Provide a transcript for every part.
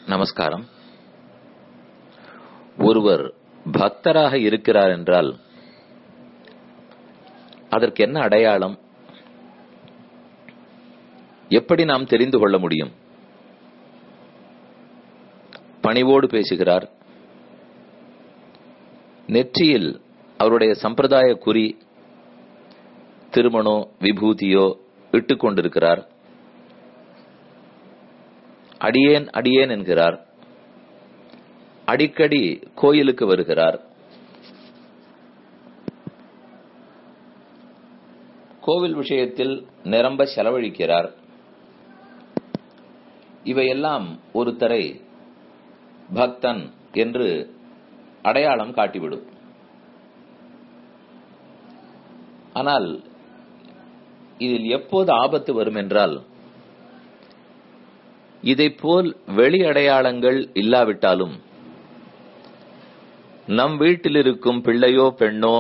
நமஸ்காரம் ஒருவர் பக்தராக இருக்கிறார் என்றால் அதற்கு என்ன அடையாளம் எப்படி நாம் தெரிந்து கொள்ள முடியும் பணிவோடு பேசுகிறார் நெற்றியில் அவருடைய சம்பிரதாய குறி திருமணோ விபூதியோ இட்டுக் கொண்டிருக்கிறார் அடியேன் அடியேன் என்கிறார் அடிக்கடி கோயிலுக்கு வருகிறார் கோவில் விஷயத்தில் நிரம்ப செலவழிக்கிறார் இவையெல்லாம் ஒருத்தரை பக்தன் என்று அடையாளம் காட்டிவிடும் ஆனால் இதில் எப்போது ஆபத்து வரும் என்றால் இதைப்போல் வெளி அடையாளங்கள் இல்லாவிட்டாலும் நம் வீட்டில் இருக்கும் பிள்ளையோ பெண்ணோ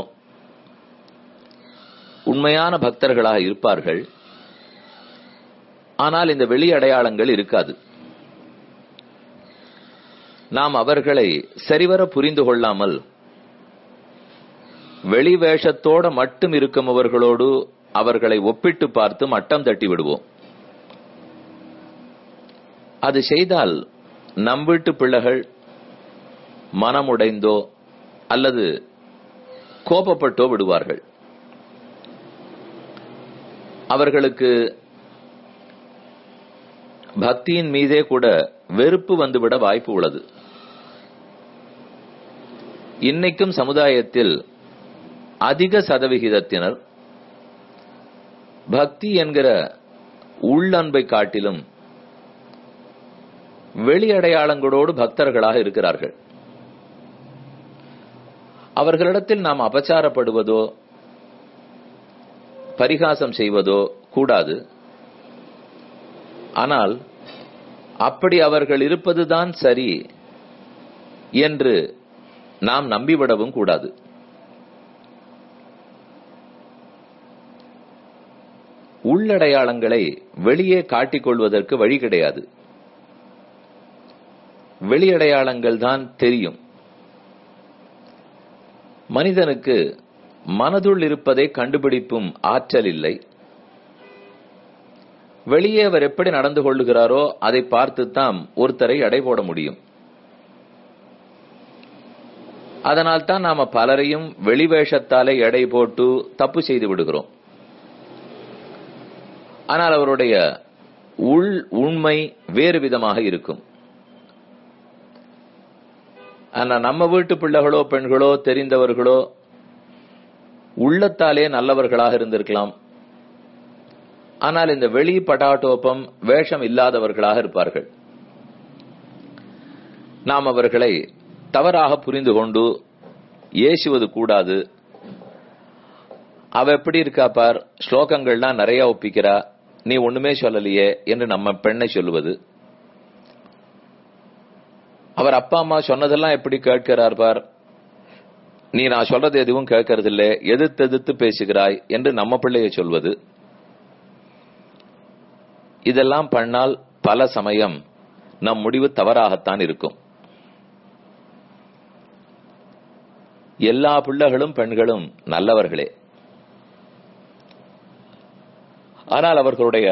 உண்மையான பக்தர்களாக இருப்பார்கள் ஆனால் இந்த வெளி அடையாளங்கள் இருக்காது நாம் அவர்களை சரிவர புரிந்து கொள்ளாமல் வெளி வேஷத்தோட மட்டும் இருக்கும் அவர்களோடு அவர்களை ஒப்பிட்டு பார்த்து மட்டம் தட்டி விடுவோம் அது செய்தால் நம் வீட்டு பிள்ளைகள் மனமுடைந்தோ அல்லது கோபப்பட்டோ விடுவார்கள் அவர்களுக்கு பக்தியின் மீதே கூட வெறுப்பு வந்துவிட வாய்ப்பு உள்ளது இன்னைக்கும் சமுதாயத்தில் அதிக சதவிகிதத்தினர் பக்தி என்கிற உள்ளன்பை காட்டிலும் வெளி அடையாளங்களோடு பக்தர்களாக இருக்கிறார்கள் அவர்களிடத்தில் நாம் அபச்சாரப்படுவதோ பரிகாசம் செய்வதோ கூடாது ஆனால் அப்படி அவர்கள் இருப்பதுதான் சரி என்று நாம் நம்பிவிடவும் கூடாது உள்ளடையாளங்களை வெளியே காட்டிக்கொள்வதற்கு வழி கிடையாது வெளியடையாளங்கள் தான் தெரியும் மனிதனுக்கு மனதுள் இருப்பதை கண்டுபிடிப்பும் ஆற்றல் இல்லை வெளியே அவர் எப்படி நடந்து கொள்ளுகிறாரோ அதை பார்த்துத்தான் ஒருத்தரை எடை போட முடியும் அதனால் தான் நாம பலரையும் வெளிவேஷத்தாலே எடை போட்டு தப்பு செய்து விடுகிறோம் ஆனால் அவருடைய உள் உண்மை வேறு விதமாக இருக்கும் ஆனா நம்ம வீட்டு பிள்ளைகளோ பெண்களோ தெரிந்தவர்களோ உள்ளத்தாலே நல்லவர்களாக இருந்திருக்கலாம் ஆனால் இந்த வெளி பட்டாட்டோப்பம் வேஷம் இல்லாதவர்களாக இருப்பார்கள் நாம் அவர்களை தவறாக புரிந்து கொண்டு ஏசுவது கூடாது அவ எப்படி இருக்கா பார் ஸ்லோகங்கள்லாம் நிறைய ஒப்பிக்கிறா நீ ஒண்ணுமே சொல்லலையே என்று நம்ம பெண்ணை சொல்லுவது அவர் அப்பா அம்மா சொன்னதெல்லாம் எப்படி கேட்கிறார் பார் நீ நான் சொல்றது எதுவும் கேட்கறதில்லை எதிர்த்து எதிர்த்து பேசுகிறாய் என்று நம்ம பிள்ளைய சொல்வது இதெல்லாம் பண்ணால் பல சமயம் நம் முடிவு தவறாகத்தான் இருக்கும் எல்லா பிள்ளைகளும் பெண்களும் நல்லவர்களே ஆனால் அவர்களுடைய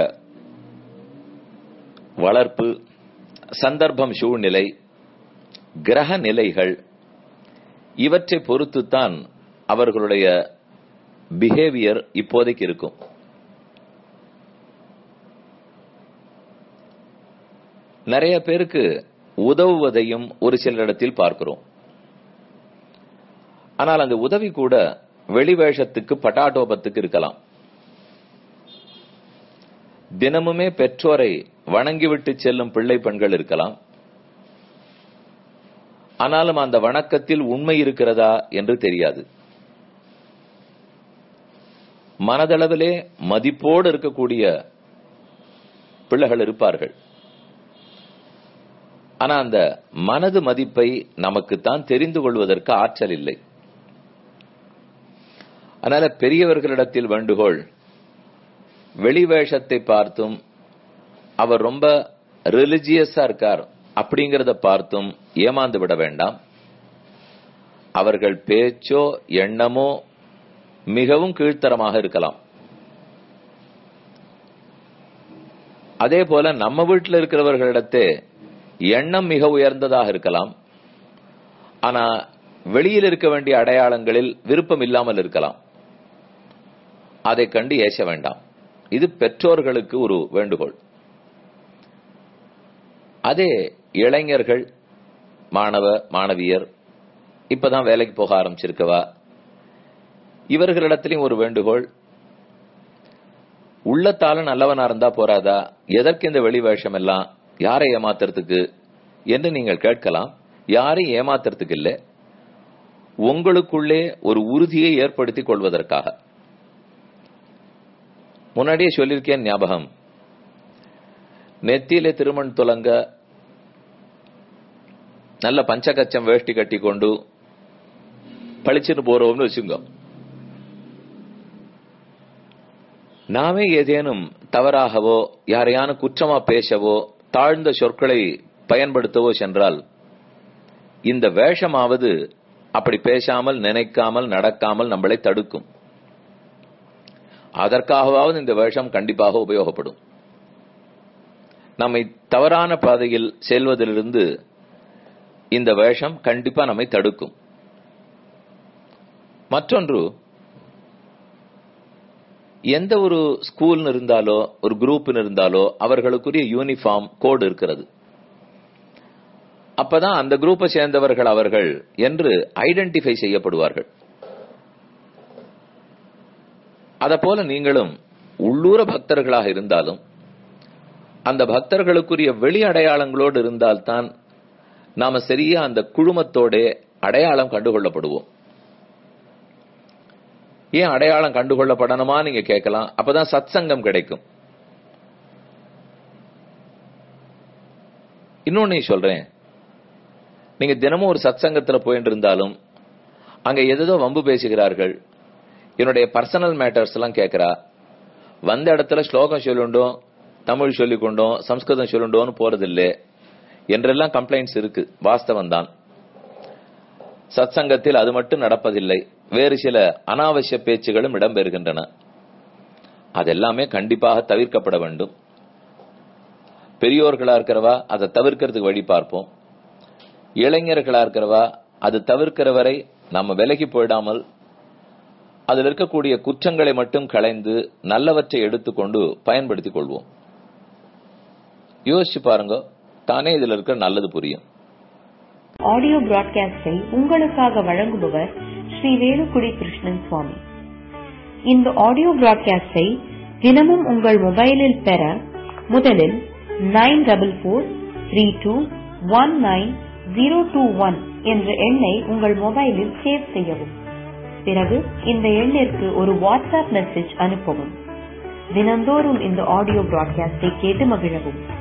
வளர்ப்பு சந்தர்ப்பம் சூழ்நிலை கிரக நிலைகள் இவற்றை பொறுத்துத்தான் அவர்களுடைய பிஹேவியர் இப்போதைக்கு இருக்கும் நிறைய பேருக்கு உதவுவதையும் ஒரு சிலரிடத்தில் பார்க்கிறோம் ஆனால் அந்த உதவி கூட வெளிவேஷத்துக்கு பட்டாட்டோபத்துக்கு இருக்கலாம் தினமுமே பெற்றோரை வணங்கிவிட்டு செல்லும் பிள்ளை பெண்கள் இருக்கலாம் ஆனாலும் அந்த வணக்கத்தில் உண்மை இருக்கிறதா என்று தெரியாது மனதளவிலே மதிப்போடு இருக்கக்கூடிய பிள்ளைகள் இருப்பார்கள் ஆனா அந்த மனது மதிப்பை நமக்குத்தான் தெரிந்து கொள்வதற்கு ஆற்றல் இல்லை அதனால பெரியவர்களிடத்தில் வேண்டுகோள் வெளிவேஷத்தை பார்த்தும் அவர் ரொம்ப ரிலிஜியஸா இருக்கார் அப்படிங்கறத பார்த்தும் ஏமாந்து விட வேண்டாம் அவர்கள் பேச்சோ எண்ணமோ மிகவும் கீழ்த்தரமாக இருக்கலாம் அதே போல நம்ம வீட்டில் இருக்கிறவர்களிடத்தே எண்ணம் மிக உயர்ந்ததாக இருக்கலாம் ஆனா வெளியில் இருக்க வேண்டிய அடையாளங்களில் விருப்பம் இல்லாமல் இருக்கலாம் அதை கண்டு ஏச வேண்டாம் இது பெற்றோர்களுக்கு ஒரு வேண்டுகோள் அதே இளைஞர்கள் மாணவ மாணவியர் இப்பதான் வேலைக்கு போக ஆரம்பிச்சிருக்கவா இவர்களிடத்திலையும் ஒரு வேண்டுகோள் உள்ளத்தால நல்லவனா இருந்தா போறாதா எதற்கு இந்த வெளி வேஷம் எல்லாம் யாரை ஏமாத்துறதுக்கு என்று நீங்கள் கேட்கலாம் யாரையும் ஏமாத்துறதுக்கு இல்லை உங்களுக்குள்ளே ஒரு உறுதியை ஏற்படுத்திக் கொள்வதற்காக முன்னாடியே சொல்லியிருக்கேன் ஞாபகம் நெத்தியிலே திருமண் துலங்க நல்ல பஞ்சகச்சம் வேஷ்டி கட்டி கொண்டு பளிச்சுன்னு போறோம்னு வச்சுங்க நாமே ஏதேனும் தவறாகவோ யாரையான குற்றமா பேசவோ தாழ்ந்த சொற்களை பயன்படுத்தவோ சென்றால் இந்த வேஷமாவது அப்படி பேசாமல் நினைக்காமல் நடக்காமல் நம்மளை தடுக்கும் அதற்காகவாவது இந்த வேஷம் கண்டிப்பாக உபயோகப்படும் நம்மை தவறான பாதையில் செல்வதிலிருந்து இந்த வேஷம் கண்டிப்பா நம்மை தடுக்கும் மற்றொன்று எந்த ஒரு ஸ்கூல்னு இருந்தாலோ ஒரு குரூப்னு இருந்தாலோ அவர்களுக்குரிய யூனிஃபார்ம் கோடு இருக்கிறது அப்பதான் அந்த குரூப்பை சேர்ந்தவர்கள் அவர்கள் என்று ஐடென்டிஃபை செய்யப்படுவார்கள் அத போல நீங்களும் உள்ளூர பக்தர்களாக இருந்தாலும் அந்த பக்தர்களுக்குரிய வெளி அடையாளங்களோடு இருந்தால்தான் நாம சரியா அந்த குழுமத்தோட அடையாளம் கண்டுகொள்ளப்படுவோம் ஏன் அடையாளம் கண்டுகொள்ளப்படணுமா நீங்க கேட்கலாம் அப்பதான் சத் சங்கம் கிடைக்கும் இன்னொன்னு சொல்றேன் நீங்க தினமும் ஒரு சத் சங்கத்துல போயிட்டு இருந்தாலும் அங்க எதோ வம்பு பேசுகிறார்கள் என்னுடைய பர்சனல் மேட்டர்ஸ் எல்லாம் கேட்கிறா வந்த இடத்துல ஸ்லோகம் சொல்லுண்டோம் தமிழ் சொல்லிக்கொண்டோம் சம்ஸ்கிருதம் சொல்லுண்டோம்னு போறதில்லை என்றெல்லாம் கம்ப்ளைண்ட்ஸ் இருக்கு வாஸ்தவம் தான் சத் சங்கத்தில் அது மட்டும் நடப்பதில்லை வேறு சில அனாவசிய பேச்சுகளும் இடம்பெறுகின்றன அதெல்லாமே கண்டிப்பாக தவிர்க்கப்பட வேண்டும் பெரியோர்களா இருக்கிறவா அதை தவிர்க்கிறதுக்கு வழி பார்ப்போம் இளைஞர்களா இருக்கிறவா அது தவிர்க்கிற வரை நம்ம விலகி போயிடாமல் அதில் இருக்கக்கூடிய குற்றங்களை மட்டும் களைந்து நல்லவற்றை எடுத்துக்கொண்டு பயன்படுத்திக் கொள்வோம் யோசிச்சு பாருங்க தானே இதுல இருக்க நல்லது புரியும் ஆடியோ பிராட்காஸ்டை உங்களுக்காக வழங்குபவர் ஸ்ரீ வேலுக்குடி கிருஷ்ணன் சுவாமி இந்த ஆடியோ பிராட்காஸ்டை தினமும் உங்கள் மொபைலில் பெற முதலில் nine double four three two one nine zero two one என்ற எண்ணை உங்கள் மொபைலில் சேவ் செய்யவும் பிறகு இந்த எண்ணிற்கு ஒரு வாட்ஸ்அப் மெசேஜ் அனுப்பவும் தினந்தோறும் இந்த ஆடியோ பிராட்காஸ்டை கேட்டு மகிழவும்